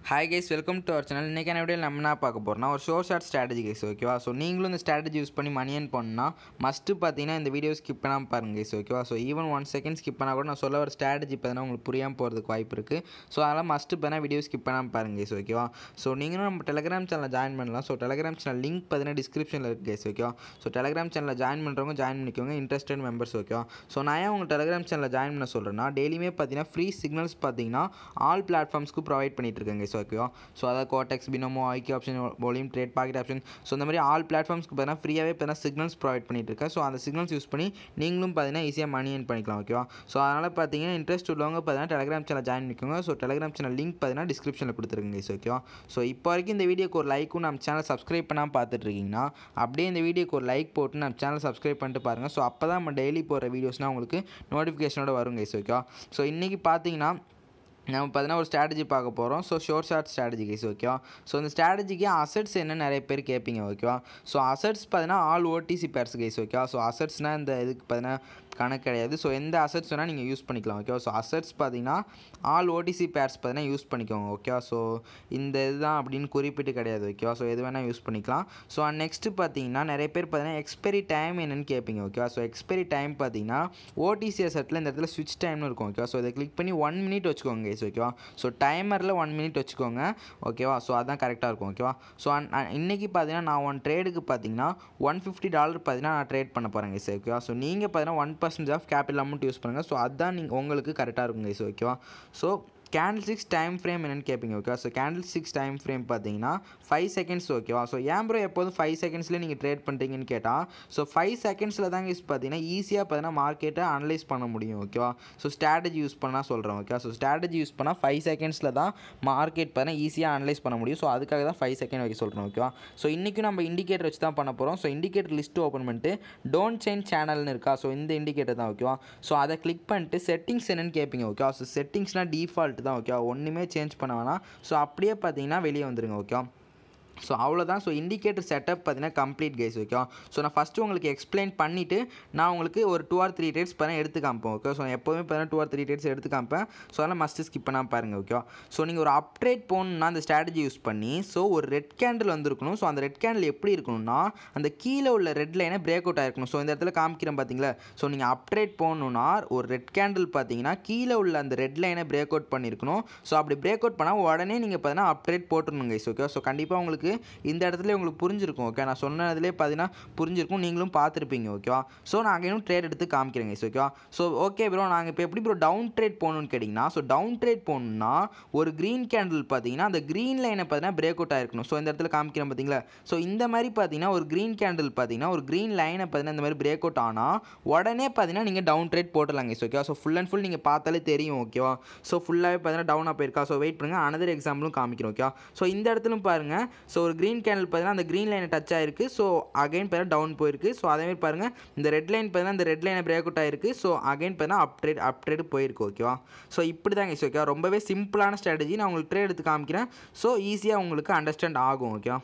hi guys welcome to our channel இன்றைக்கான video நம்ம என்ன பார்க்க போகிறோம்னா ஒரு ஷோ ஷார்ட் ஸ்ட்ராட்டஜி கைஸ் ஓகேவா ஸோ நீங்களும் இந்த ஸ்ட்ராட்டஜி யூஸ் பண்ணி மணி ஏர்ன் பண்ணால் மஸ்ட்டு பார்த்தீங்கன்னா இந்த வீடியோ ஸ்கிப் பண்ணாமல் பாருங்க கைஸ் ஓகேவா so even one second skip பண்ணால் கூட நான் சொல்ல ஒரு ஸ்ட்ராட்டஜி பார்த்தீங்கன்னா உங்களுக்கு புரியாமல் போகிறதுக்கு வாய்ப்பு இருக்குது ஸோ அதனால் மஸ்ட்டு பார்த்தா வீடியோ ஸ்கிப் பண்ணாமல் பாருங்க கைஸ் ஓகேவா ஸோ நீங்களும் நம்ம டெலிகிராம் சேனலில் ஜாயின் பண்ணலாம் ஸோ டெலிகிராம் சேனல் லிங்க் பார்த்தீங்கன்னா டிஸ்கிரிப்ஷனில் இருக்குது கைஸ் ஓகேவா ஸோ டெலிகிராம் சேனலில் ஜாயின் பண்ணுறவங்க ஜாயின் பண்ணிக்கோங்க இன்ட்ரெஸ்டட் மெம்பர்ஸ் ஓகேவா ஸோ நான் ஏன் உங்கள் டெலிகிராம் சேனலில் ஜாயின் பண்ண சொல்கிறேன்னா டெய்லியுமே பார்த்தீங்கன்னா ஃப்ரீ சிக்னல்ஸ் பார்த்தீங்கன்னா ஆல் பிளாட்ஃபார்ம்ஸ்க்கு ப்ரொவைட் பண்ணிட்டு இருக்கேன் கைஸ் ஓகேவா ஸோ அதாவது Quotex Binomo IQ option volume trade pocket option so இந்த மாதிரி ஆல் பிளாட்ஃபார்ம்ஸ்க்கு பார்த்தீங்கன்னா ஃப்ரீயாகவே பார்த்தீங்கன்னா சிக்னல்ஸ் ப்ரொவைட் பண்ணிட்டு இருக்கேன் ஸோ அந்த சிக்னல்ஸ் யூஸ் பண்ணி நீங்களும் பார்த்தீங்கன்னா ஈஸியாக மணி ஏர்ன் பண்ணிக்கலாம் ஓகேவா ஸோ அதனால் பார்த்தீங்கன்னா இன்ட்ரெஸ்ட் உள்ளவங்க பார்த்தீங்கன்னா டெலிகிராம் சேனல் ஜாயின் பண்ணிக்கோங்க ஸோ டெலிகிராம் சேனல் லிங்க் பார்த்தீங்கன்னா டிஸ்கிரிப்ஷனில் கொடுத்துருங்க கைஸ் ஓகேவா ஸோ இப்போ வரைக்கும் இந்த வீடியோக்கு ஒரு லைக்கும் நம்ம சேனல் சப்ஸ்கிரைப் பண்ணாமல் பார்த்துட்டு இருக்கீங்கன்னா அப்படியே இந்த வீடியோக்கு ஒரு லைக் போட்டு நம்ம சேனல் சப்ஸ்கிரைப் பண்ணிட்டு பாருங்கள் ஸோ அப்போ தான் நம்ம டெய்லி போகிற வீடியோஸ்னால் உங்களுக்கு நோட்டிஃபிகேஷனோட வரும் கைஸ் ஓகேவா ஸோ இன்றைக்கி பார்த்தீங்கன்னா நம்ம பார்த்தீங்கன்னா ஒரு ஸ்ட்ராட்டஜி பார்க்க போகிறோம் so short short strategy guys ஓகேவா ஸோ இந்த ஸ்ட்ராட்டஜிக்கு அசட்ஸ் என்ன நிறைய பேர் கேட்பீங்க ஓகேவா ஸோ அசட்ஸ் பார்த்தீங்கன்னா ஆல் ஓடிசி பேர்ஸ் கைஸ் ஓகேவா ஸோ அசட்ஸ்னால் இந்த இதுக்கு பார்த்தீங்கன்னா கணக்கு கிடையாது ஸோ எந்த அசட்ஸ் வேணால் நீங்கள் யூஸ் பண்ணிக்கலாம் ஓகேவா ஸோ அசட்ஸ் பார்த்தீங்கன்னா ஆல் ஓடிசி பேர்ஸ் பார்த்தீங்கன்னா யூஸ் பண்ணிக்கோங்க ஓகேவா ஸோ இந்த இதுதான் அப்படின்னு குறிப்பிட்டு கிடையாது ஓகேவா ஸோ எது வேணால் யூஸ் பண்ணிக்கலாம் ஸோ நெக்ஸ்ட்டு பார்த்தீங்கன்னா நிறைய பேர் பார்த்தீங்கன்னா எக்ஸ்பெரி டைம் என்னென்னு கேட்பீங்க ஓகேவா ஸோ எக்ஸ்பெரி டைம் பார்த்தீங்கன்னா ஓடிசி அசட்டில் இந்த இடத்துல ஸ்விட்ச் டைம்னு இருக்கும் ஓகேவா ஸோ இதை கிளிக் பண்ணி ஒன் மினிட் வச்சுக்கோங்க கைஸ் ஓகேவா ஸோ டைமரில் ஒன் மினிட் வச்சுக்கோங்க ஓகேவா ஸோ அதான் கரெக்டாக இருக்கும் ஓகேவா ஸோ இன்றைக்கி பார்த்தீங்கன்னா நான் ஒன் ட்ரேடுக்கு பார்த்தீங்கன்னா ஒன் ஃபிஃப்டி டாலர் பார்த்தீங்கன்னா நான் ட்ரேட் பண்ண போகிறேன் கைஸ் ஓகேவா ஸோ நீங்கள் பார்த்தீங்கன்னா one percentage of capital amount use பண்ணுங்கள் ஸோ அதுதான் நீங்கள் உங்களுக்கு கரெக்டாக இருக்கும் கைஸ் ஓகேவா so candle six time frame என்னென்னு கேட்பீங்க ஓகேவா so candle six time frame பார்த்தீங்கன்னா ஃபைவ் செகண்ட்ஸ் ஓகேவா ஸோ ஏன் ப்ரோ எப்போதும் ஃபைவ் செகண்ட்ஸ்லேயே நீங்கள் ட்ரேட் பண்ணுறீங்கன்னு கேட்டால் ஸோ ஃபைவ் செகண்ட்ஸில் தாங்க யூஸ் பார்த்தீங்கன்னா ஈஸியாக பார்த்தீங்கன்னா மார்க்கெட்டை அனலைஸ் பண்ண முடியும் ஓகேவா ஸோ ஸ்ட்ராட்டஜி யூஸ் பண்ணால் சொல்கிறேன் ஓகேவா ஸோ ஸ்ட்ராட்டஜி யூஸ் பண்ணால் ஃபைவ் செகண்ட்ஸில் தான் மார்க்கெட் பார்த்தீங்கன்னா ஈஸியாக அனலைஸ் பண்ண முடியும் ஸோ அதுக்காக தான் ஃபைவ் செகண்ட் வைக்க சொல்கிறேன் ஓகேவா ஸோ இன்றைக்கும் நம்ம இண்டிகேட்டர் வச்சு தான் பண்ண போகிறோம் ஸோ இண்டிகேட்டர் லிஸ்ட்டு ஓப்பன் பண்ணிட்டு டோன்ட் சேஞ்ச் சேனல்னு இருக்கா ஸோ இந்த இண்டிகேட்டர் தான் ஓகேவா ஸோ அதை கிளிக் பண்ணிட்டு செட்டிங்ஸ் என்னென்னு கேட்பீங்க ஓகேவா ஸோ செட்டிங்ஸ்னால் டிஃபால்ட் தான் ஓகேவா ஒன்றுமே சேஞ்ச் பண்ண வேணாம் ஸோ அப்படியே பார்த்தீங்கன்னா வெளியே வந்துருங்க ஓகே ஸோ அவ்வளோதான் ஸோ இண்டிகேட்டர் செட்டப் பார்த்தீங்கன்னா கம்ப்ளீட் கைஸ் ஓகே ஸோ நான் ஃபஸ்ட்டு உங்களுக்கு எக்ஸ்பிளைன் பண்ணிவிட்டு நான் உங்களுக்கு ஒரு டூ ஆர் த்ரீ டேட்ஸ் பார்த்தா எடுத்து காமிப்பேன் ஓகே ஸோ நான் எப்போவுமே பார்த்தீங்கன்னா டூ ஆர் த்ரீ டேட்ஸ் எடுத்து காமிப்பேன் ஸோ அதெல்லாம் மஸ்ட்டு ஸ்கிப் பண்ணாமல் பாருங்கள் ஓகே ஸோ நீங்கள் ஒரு அப்டேட் போகணுன்னா அந்த ஸ்ட்ராட்டஜி யூஸ் பண்ணி ஸோ ஒரு ரெட் கேண்டில் வந்துருக்கணும் ஸோ அந்த ரெட் கேண்டில் எப்படி இருக்கணும்னா அந்த கீழே உள்ள ரெட் லைனை பிரேக் அவுட் ஆயிருக்கணும் ஸோ இந்த இடத்துல காமிக்கிறேன் பார்த்தீங்களா ஸோ நீங்கள் அப்டேட் போகணுன்னா ஒரு ரெட் கேண்டில் பார்த்தீங்கன்னா கீழே உள்ள அந்த ரெட் லைனை பிரேக் அவுட் பண்ணியிருக்கணும் ஸோ அப்படி பிரேக் அவுட் பண்ணால் உடனே நீங்கள் பார்த்தீங்கன்னா அப்டேட் போட்டுருணும் கைஸ் ஓகே ஸோ கண்டிப்பாக உங்களுக்கு இந்த இடத்துல உங்களுக்கு புரிஞ்சிருக்கும் ஓகே நான் சொன்னதுலேயே பார்த்தீங்கன்னா புரிஞ்சிருக்கும் நீங்களும் பார்த்துருப்பீங்க ஓகேவா ஸோ நாங்கள் இன்னும் ட்ரேட் எடுத்து காமிக்கிறேங்க கைஸ் ஓகேவா ஸோ ஓகே ப்ரோ நாங்கள் இப்போ எப்படி ப்ரோ டவுன் ட்ரேட் போகணும்னு கேட்டிங்கன்னா ஸோ டவுன் ட்ரேட் போகணுன்னா ஒரு க்ரீன் கேண்டில் பார்த்தீங்கன்னா அந்த க்ரீன் லைனை பார்த்தீங்கன்னா பிரேக் அவுட் ஆயிருக்கணும் ஸோ இந்த இடத்துல காமிக்கிறேன் பார்த்தீங்களா ஸோ இந்த மாதிரி பார்த்தீங்கன்னா ஒரு க்ரீன் கேண்டில் பார்த்தீங்கன்னா ஒரு க்ரீன் லைனை பார்த்தீங்கன்னா இந்த மாதிரி பிரேக் அவுட் ஆனால் உடனே பார்த்தீங்கன்னா நீங்கள் டவுன் ட்ரேட் போட்டுடலாம் கைஸ் ஓகேவா ஸோ ஃபுல் அண்ட் ஃபுல் நீங்கள் பார்த்தாலே தெரியும் ஓகேவா ஸோ ஃபுல்லாகவே பார்த்தீங்கன்னா டவுனாக போயிருக்கா ஸோ வெயிட் பண்ணுங்கள் அனதர் எக்ஸாம்பிளும் காமிக்கிறோம் ஓகேவா ஸோ இந்த இடத்துல பாருங்கள் ஸோ ஒரு க்ரீன் கேண்டில் பார்த்தீங்கன்னா அந்த க்ரீன் லைனை டச் ஆயிருக்கு ஸோ அகைன் பார்த்தீங்கன்னா டவுன் போயிருக்கு ஸோ அதேமாதிரி பாருங்கள் இந்த ரெட் லைன் பார்த்தீங்கன்னா இந்த ரெட் லைனை பிரேக் அவுட் ஆயிருக்கு ஸோ அகைன் பார்த்தீங்கன்னா அப்ட்ரேட் அப்ட்ரேட் போயிருக்கு ஓகேவா ஸோ இப்படி தான் கைஸ் ஓகேவா ரொம்பவே சிம்பிளான ஸ்ட்ராட்டஜி நான் உங்களுக்கு ட்ரேட் எடுத்து காமிக்கிறேன் ஸோ ஈஸியாக உங்களுக்கு அண்டர்ஸ்டாண்ட் ஆகும் ஓகேவா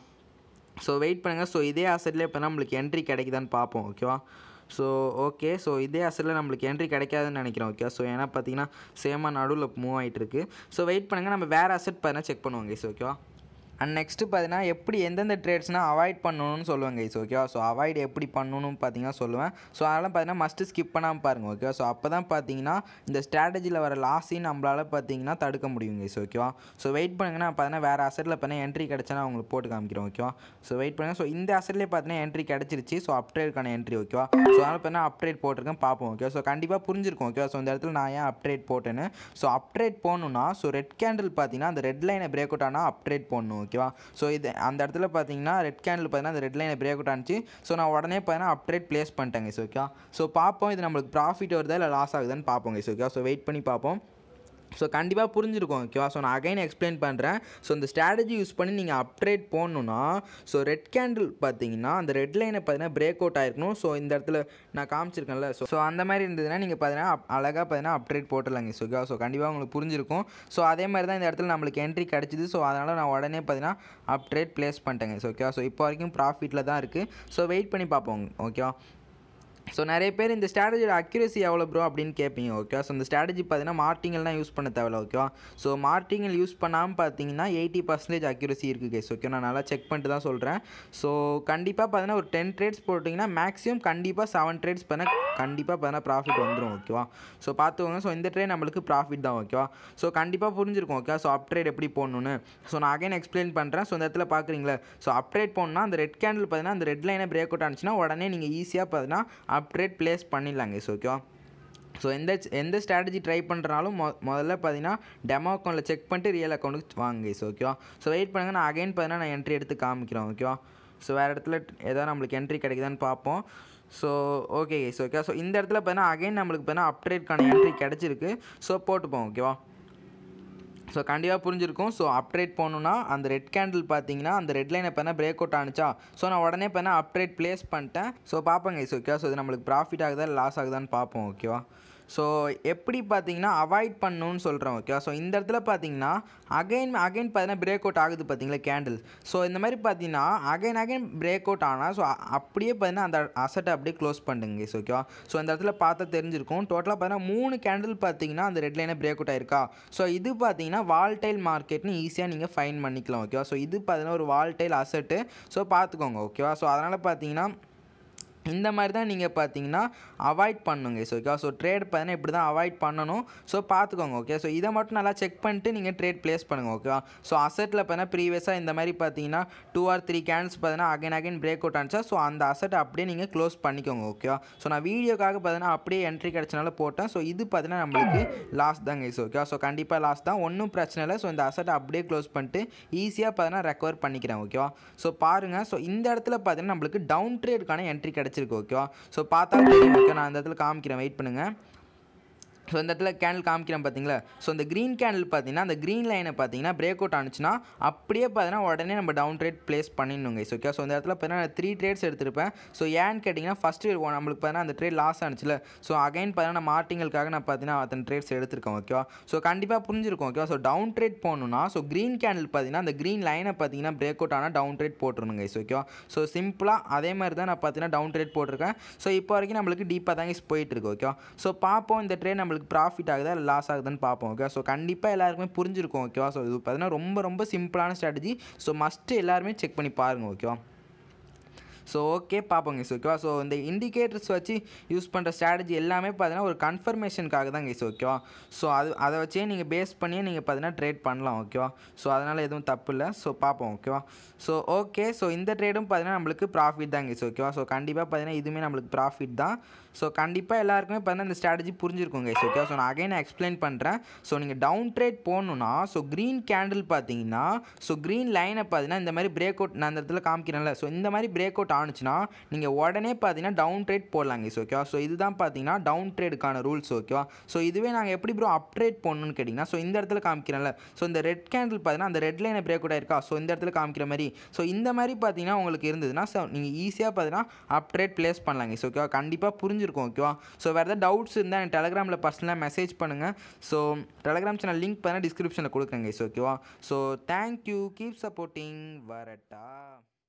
ஸோ வெயிட் பண்ணுங்கள் ஸோ இதே அசட்லேயே இப்போ நம்மளுக்கு என்ட்ரி கிடைக்குதான்னு பார்ப்போம் ஓகேவா ஸோ ஓகே ஸோ இதே அசலில் நம்மளுக்கு என்ட்ரி கிடைக்காதுன்னு நினைக்கிறேன் ஓகே ஸோ ஏன்னா பார்த்தீங்கன்னா சேமாக நடுவில் மூவ் ஆகிட்டு இருக்கு ஸோ வெயிட் பண்ணுங்கள் நம்ம வேறு அசட் பார்த்தீங்கன்னா செக் பண்ணுவோம் கைஸ் ஓகேவா அண்ட் நெக்ஸ்ட்டு பார்த்தீங்கன்னா எப்படி எந்தெந்த ட்ரேட்ஸ்னால் அவாய்ட் பண்ணணும்னு சொல்லுவேன் கைஸ் ஓகேவா ஸோ அவாய்ட் எப்படி பண்ணணும்னு பார்த்தீங்கன்னா சொல்லுவேன் ஸோ அதெல்லாம் பார்த்தீங்கன்னா மஸ்ட்டு ஸ்கிப் பண்ணாமல் பாருங்கள் ஓகேவா ஸோ அப்போ தான் பார்த்தீங்கன்னா இந்த ஸ்ட்ராட்டஜியில் வர லாஸையும் நம்மளால் பார்த்தீங்கன்னா தடுக்க முடியும் கைஸ் ஓகேவா ஸோ வெயிட் பண்ணுங்கன்னா பார்த்தீங்கன்னா வேறு அசட்டில் பார்த்தீங்கன்னா என்ட்ரி கிடச்சா உங்களுக்கு போட்டு காமிக்கிறோம் ஓகேவா ஸோ வெயிட் பண்ணுங்கள் ஸோ இந்த அசட்லேயே பார்த்தீங்கன்னா என்ட்ரி கிடச்சிருச்சு ஸோ அப்ட்ரேட்கான என்ட்ரி ஓகேவா ஸோ அதனால் பார்த்தீங்கன்னா அப்ட்ரேட் போட்டிருக்கேன் பார்ப்போம் ஓகே ஸோ கண்டிப்பாக புரிஞ்சிருக்கும் ஓகேவா ஸோ இந்த இடத்துல நான் ஏன் அப்ட்ரேட் போட்டேன்னு ஸோ அப்ட்ரேட் போகணுன்னா ஸோ ரெட் கேண்டில் பார்த்தீங்கன்னா அந்த ரெட் லைனை பிரேக் அவுட் ஆனால் அப்ட்ரேட் போடணும் ஓகேவா ஸோ இது அந்த இடத்துல பார்த்தீங்கன்னா ரெட் கேண்டில் பார்த்தீங்கன்னா அந்த ரெட் லைனை பிரேக் அவுட் ஆனிச்சு ஸோ நான் உடனே பார்த்தீங்கன்னா அப்டேட் ப்ளேஸ் பண்ணிட்டேங்க ஸோ ஓகே ஸோ பார்ப்போம் இது நம்மளுக்கு ப்ராஃபிட் வருதா இல்லை லாஸ் ஆகுதான்னு பார்ப்போங்க ஸோ ஓகே ஸோ வெயிட் பண்ணி பார்ப்போம் ஸோ கண்டிப்பாக புரிஞ்சிருக்கும் ஓகேவா ஸோ நான் அகைன் எக்ஸ்பிளைன் பண்ணுறேன் ஸோ இந்த ஸ்ட்ராட்டஜி யூஸ் பண்ணி நீங்கள் அப்ட்ரேட் போடணுன்னா ஸோ ரெட் கேண்டில் பார்த்தீங்கன்னா அந்த ரெட் லைனை பார்த்தீங்கன்னா பிரேக் அவுட் ஆயிருக்கணும் ஸோ இந்த இடத்துல நான் காமிச்சிருக்கேன்ல ஸோ ஸோ அந்த மாதிரி இருந்ததுன்னா நீங்கள் பார்த்தீங்கன்னா அழகாக பார்த்தீங்கன்னா அப்ட்ரேட் போட்டுடலாங்க ஸோ ஓகேவா ஸோ கண்டிப்பாக உங்களுக்கு புரிஞ்சிருக்கும் ஸோ அதே மாதிரி தான் இந்த இடத்துல நம்மளுக்கு என்ட்ரி கிடச்சிது ஸோ அதனால் நான் உடனே பார்த்தீங்கன்னா அப்ட்ரேட் ப்ளேஸ் பண்ணிட்டேங்க ஸோ ஓகேவா ஸோ இப்போ வரைக்கும் ப்ராஃபிட்டில் தான் இருக்குது ஸோ வெயிட் பண்ணி பார்ப்போம் ஓகேவா ஸோ நிறைய பேர் இந்த ஸ்ட்ராட்டஜியோட அக்யூரசி எவ்வளோ ப்ரோ அப்படின்னு கேட்பீங்க ஓகேவா ஸோ இந்த ஸ்ட்ராட்டஜி பார்த்தீங்கன்னா மார்டிங்கெல்லாம் யூஸ் பண்ண தேவையில்ல ஓகேவா ஸோ மார்டிங்கல் யூஸ் பண்ணாமல் பார்த்தீங்கன்னா எயிட்டி பர்சன்டேஜ் அக்யூரசி இருக்குது கேஸ் ஓகே நான் நல்லா செக் பண்ணிட்டு தான் சொல்கிறேன் ஸோ கண்டிப்பாக பார்த்தீங்கன்னா ஒரு டென் ட்ரேட்ஸ் போட்டிங்கன்னா மேக்ஸிமம் கண்டிப்பாக செவன் ட்ரேட்ஸ் பண்ண கண்டிப்பாக பார்த்தீங்கன்னா ப்ராஃபிட் வந்துடும் ஓகேவா ஸோ பார்த்துக்கோங்க ஸோ இந்த ட்ரேட் நம்மளுக்கு ப்ராஃபிட் தான் ஓகேவா ஸோ கண்டிப்பாக புரிஞ்சிருக்கும் ஓகே ஸோ அப் ட்ரேட் எப்படி போடணும்னு ஸோ நான் அகைன் எக்ஸ்பிளைன் பண்ணுறேன் ஸோ இந்த இடத்துல பார்க்குறீங்களா ஸோ அப் ட்ரேட் போடணும்னா அந்த ரெட் கேண்டில் பார்த்தீங்கன்னா அந்த ரெட் லைனை பிரேக் அவுட் ஆனிச்சுன்னா உடனே நீங்கள் ஈஸியாக பார்த்தீங்கன்னா அப் ட்ரேட் ப்ளேஸ் பண்ணிடலாங்க ஸோ ஓகேவா ஸோ எந்த எந்த ஸ்ட்ராட்டஜி ட்ரை பண்ணுறனாலும் மொ முதல்ல பார்த்தீங்கன்னா டெமோ அக்கௌண்ட்டில் செக் பண்ணிட்டு ரியல் அக்கௌண்ட்டுக்கு வாங்க ஸோ ஓகேவா ஸோ வெயிட் பண்ணுங்கள் நான் அகைன் பார்த்தீங்கன்னா நான் என்ட்ரி எடுத்து காமிக்கிறேன் ஓகேவா ஸோ வேறு இடத்துல ஏதாவது நம்மளுக்கு என்ட்ரி கிடைக்குதான்னு பார்ப்போம் so okay so okay so இந்த இடத்துல பார்த்தீங்கன்னா அகைன் நம்மளுக்கு பார்த்தீங்கன்னா அப்ட்ரேட்கான என்ட்ரி கிடச்சிருக்கு ஸோ போட்டுப்போம் ஓகேவா ஸோ கண்டிப்பாக புரிஞ்சிருக்கும் ஸோ அப்ட்ரேட் போகணுன்னா அந்த ரெட் கேண்டில் பார்த்தீங்கன்னா அந்த ரெட் லைனை பண்ணால் பிரேக் அவுட் ஆனிச்சா ஸோ நான் உடனே பண்ண அப்ட்ரேட் ப்ளேஸ் பண்ணிட்டேன் ஸோ பார்ப்பேங்க ஸோ ஓகேவா ஸோ இது நம்மளுக்கு ப்ராஃபிட் ஆகுதா லாஸ் ஆகுதான்னு பார்ப்போம் ஓகேவா ஸோ எப்படி பார்த்தீங்கன்னா அவாய்ட் பண்ணணும்னு சொல்கிறேன் ஓகேவா ஸோ இந்த இடத்துல பார்த்தீங்கன்னா அகைன் அகைன் பார்த்தீங்கன்னா பிரேக் அவுட் ஆகுது பார்த்தீங்களா கேண்டில் ஸோ இந்த மாதிரி பார்த்தீங்கன்னா அகைன் அகைன் பிரேக் அவுட் ஆனால் ஸோ அப்படியே பார்த்தீங்கன்னா அந்த அசட்டை அப்படியே க்ளோஸ் பண்ணுங்க ஸோ ஓகேவா ஸோ இந்த இடத்துல பார்த்தா தெரிஞ்சிருக்கும் டோட்டலாக பார்த்தீங்கன்னா மூணு கேண்டில் பார்த்தீங்கன்னா அந்த ரெட் லைனை பிரேக் அவுட் ஆயிருக்கா ஸோ இது பார்த்தீங்கன்னா வால்டைல் மார்க்கெட்னு ஈஸியாக நீங்கள் ஃபைன் பண்ணிக்கலாம் ஓகேவா ஸோ இது பார்த்தீங்கன்னா ஒரு வால்டைல் அசட்டு ஸோ பார்த்துக்கோங்க ஓகேவா ஸோ அதனால் பார்த்தீங்கன்னா இந்த மாதிரி தான் நீங்கள் பார்த்தீங்கன்னா அவாய்ட் பண்ணுங்க ஸோ ஓகே ஸோ ட்ரேட் பார்த்தீங்கன்னா இப்படி தான் அவாய்ட் பண்ணணும் ஸோ பார்த்துக்கோங்க ஓகே ஸோ இதை மட்டும் நல்லா செக் பண்ணிட்டு நீங்கள் ட்ரேட் ப்ளேஸ் பண்ணுங்கள் ஓகேவா ஸோ அசட்டில் பார்த்தீங்கன்னா ப்ரீவியஸாக இந்த மாதிரி பார்த்தீங்கன்னா டூ ஆர் த்ரீ கேன்ஸ் பார்த்தீங்கன்னா அகைன் அகைன் பிரேக் அவுட் ஆனிச்சா ஸோ அந்த அசட்டை அப்படியே நீங்கள் க்ளோஸ் பண்ணிக்கோங்க ஓகேவா ஸோ நான் வீடியோக்காக பார்த்தீங்கன்னா அப்படியே என்ட்ரி கிடச்சனால போட்டேன் ஸோ இது பார்த்தீங்கன்னா நம்மளுக்கு லாஸ் தாங்க ஸோ ஓகேவா ஸோ கண்டிப்பாக லாஸ் தான் ஒன்றும் பிரச்சனை இல்லை ஸோ இந்த அசட்டை அப்படியே க்ளோஸ் பண்ணிட்டு ஈஸியாக பார்த்தீங்கன்னா ரெக்கவர் பண்ணிக்கிறேன் ஓகேவா ஸோ பாருங்கள் ஸோ இந்த இடத்துல பார்த்தீங்கன்னா நம்மளுக்கு டவுன் ட்ரேடுக்கான என்ட்ரி கிடச்சிருக்கு ஓகேவா ஸோ பார்த்தா தெரியும் ஓகே நான் இந்த இடத்துல காமிக்கிறேன் வெயிட் பண்ணுங்கள் ஸோ இந்த இடத்துல கேண்டில் காமிக்கிறேன் பார்த்தீங்களா ஸோ இந்த க்ரீன் கேண்டில் பார்த்தீங்கன்னா அந்த க்ரீன் லைனை பார்த்தீங்கன்னா பிரேக் அவுட் ஆனிச்சுன்னா அப்படியே பார்த்தீங்கன்னா உடனே நம்ம டவுன் ட்ரேட் ப்ளேஸ் பண்ணிடணுங்க ஸோ ஓகே ஸோ இந்த இடத்துல பார்த்தீங்கன்னா நான் த்ரீ ட்ரேட்ஸ் எடுத்திருப்பேன் ஸோ ஏன்னு கேட்டிங்கன்னா ஃபஸ்ட்டு நம்மளுக்கு பார்த்தீங்கன்னா அந்த ட்ரேட் லாஸ் ஆனிச்சுல ஸோ அகைன் பார்த்தீங்கன்னா மார்ட்டிங்களுக்காக நான் பார்த்தீங்கன்னா அத்தனை ட்ரேட்ஸ் எடுத்திருக்கேன் ஓகேவா ஸோ கண்டிப்பாக புரிஞ்சிருக்கும் ஓகேவா ஸோ டவுன் ட்ரேட் போகணுன்னா ஸோ க்ரீன் கேண்டில் பார்த்தீங்கன்னா அந்த க்ரீன் லைனை பார்த்தீங்கன்னா பிரேக் அவுட் ஆனால் டவுன் ட்ரேட் போட்டுருணுங்க ஸோ ஓகேவா ஸோ சிம்பிளாக அதே மாதிரி தான் நான் பார்த்தீங்கன்னா டவுன் ட்ரேட் போட்டிருக்கேன் ஸோ இப்போ வரைக்கும் நம்மளுக்கு டீப்பாக தாங்க போயிட்டு இருக்கு ஓகேவா ஸோ பார்ப்போம் இந்த ட்ரேட் நம்மளுக்கு ப்ராஃபிட் ஆகுதா இல்லை லாஸ் ஆகுதுன்னு பார்ப்போம் ஓகே ஸோ கண்டிப்பாக எல்லாருக்குமே புரிஞ்சிருக்கும் ஓகேவா ஸோ இது பார்த்தீங்கன்னா ரொம்ப ரொம்ப சிம்பிளான ஸ்ட்ராட்டஜி ஸோ மஸ்ட்டு எல்லாருமே செக் பண்ணி பாருங்கள் ஓகேவா ஸோ ஓகே பார்ப்போங்க ஸோ ஓகேவா ஸோ இந்த இண்டிகேட்டர்ஸ் வச்சு யூஸ் பண்ணுற ஸ்ட்ராட்டஜி எல்லாமே பார்த்தீங்கன்னா ஒரு கன்ஃபர்மேஷனுக்காக தான் கைஸ் ஓகேவா ஸோ அது அதை வச்சே நீங்கள் பேஸ் பண்ணியே நீங்கள் பார்த்தீங்கன்னா ட்ரேட் பண்ணலாம் ஓகேவா ஸோ அதனால் எதுவும் தப்பு இல்லை ஸோ பார்ப்போம் ஓகேவா ஸோ ஓகே ஸோ இந்த ட்ரேடும் பார்த்தீங்கன்னா நம்மளுக்கு ப்ராஃபிட் தான் கைஸ் ஓகேவா ஸோ கண்டிப்பாக பார்த்தீங்கன்னா இதுவுமே நம்மளுக்கு ப்ராஃபிட் தான் ஸோ கண்டிப்பாக எல்லாருக்குமே பார்த்தீங்கன்னா இந்த ஸ்ட்ராட்டஜி புரிஞ்சிருக்கும் கைஸ் ஓகேவா ஸோ நான் அகைன் எக்ஸ்பிளைன் பண்ணுறேன் ஸோ நீங்கள் டவுன் ட்ரேட் போகணுன்னா ஸோ க்ரீன் கேண்டில் பார்த்தீங்கன்னா ஸோ க்ரீன் லைனை பார்த்தீங்கன்னா இந்த மாதிரி பிரேக் அவுட் நான் இந்த இடத்துல காமிக்கிறேன்ல ஸோ இந்த மாதிரி பிரேக் அவுட் ஆனிச்சுன்னா நீங்கள் உடனே பார்த்தீங்கன்னா டவுன் ட்ரேட் போடலாங்க ஸோ ஓகேவா ஸோ இதுதான் பார்த்தீங்கன்னா டவுன் ட்ரேடுக்கான ரூல்ஸ் ஓகேவா ஸோ இதுவே நாங்கள் எப்படி ப்ரோ அப் ட்ரேட் போடணும்னு கேட்டிங்கன்னா ஸோ இந்த இடத்துல காமிக்கிறேன்ல ஸோ இந்த ரெட் கேண்டில் பார்த்தீங்கன்னா அந்த ரெட் லைனை பிரேக் அவுட் ஆயிருக்கா ஸோ இந்த இடத்துல காமிக்கிற மாதிரி ஸோ இந்த மாதிரி பார்த்தீங்கன்னா உங்களுக்கு இருந்ததுன்னா ஸோ நீங்கள் ஈஸியாக பார்த்தீங்கன்னா அப் ட்ரேட் ப்ளேஸ் பண்ணலாங்க ஸோ ஓகேவா கண்டிப்பாக புரிஞ்சிருக்கும் ஓகேவா ஸோ வேறு ஏதாவது டவுட்ஸ் இருந்தால் எனக்கு டெலகிராமில் பர்சனலாக மெசேஜ் பண்ணுங்கள் ஸோ டெலகிராம் சேனல் லிங்க் பார்த்தீங்கன்னா டிஸ்கிரிப்ஷனில் கொடுக்குறேங்க ஸோ ஓகேவா ஸோ தேங்க்யூ கீப் சப்போர்ட்டிங் வரட்டா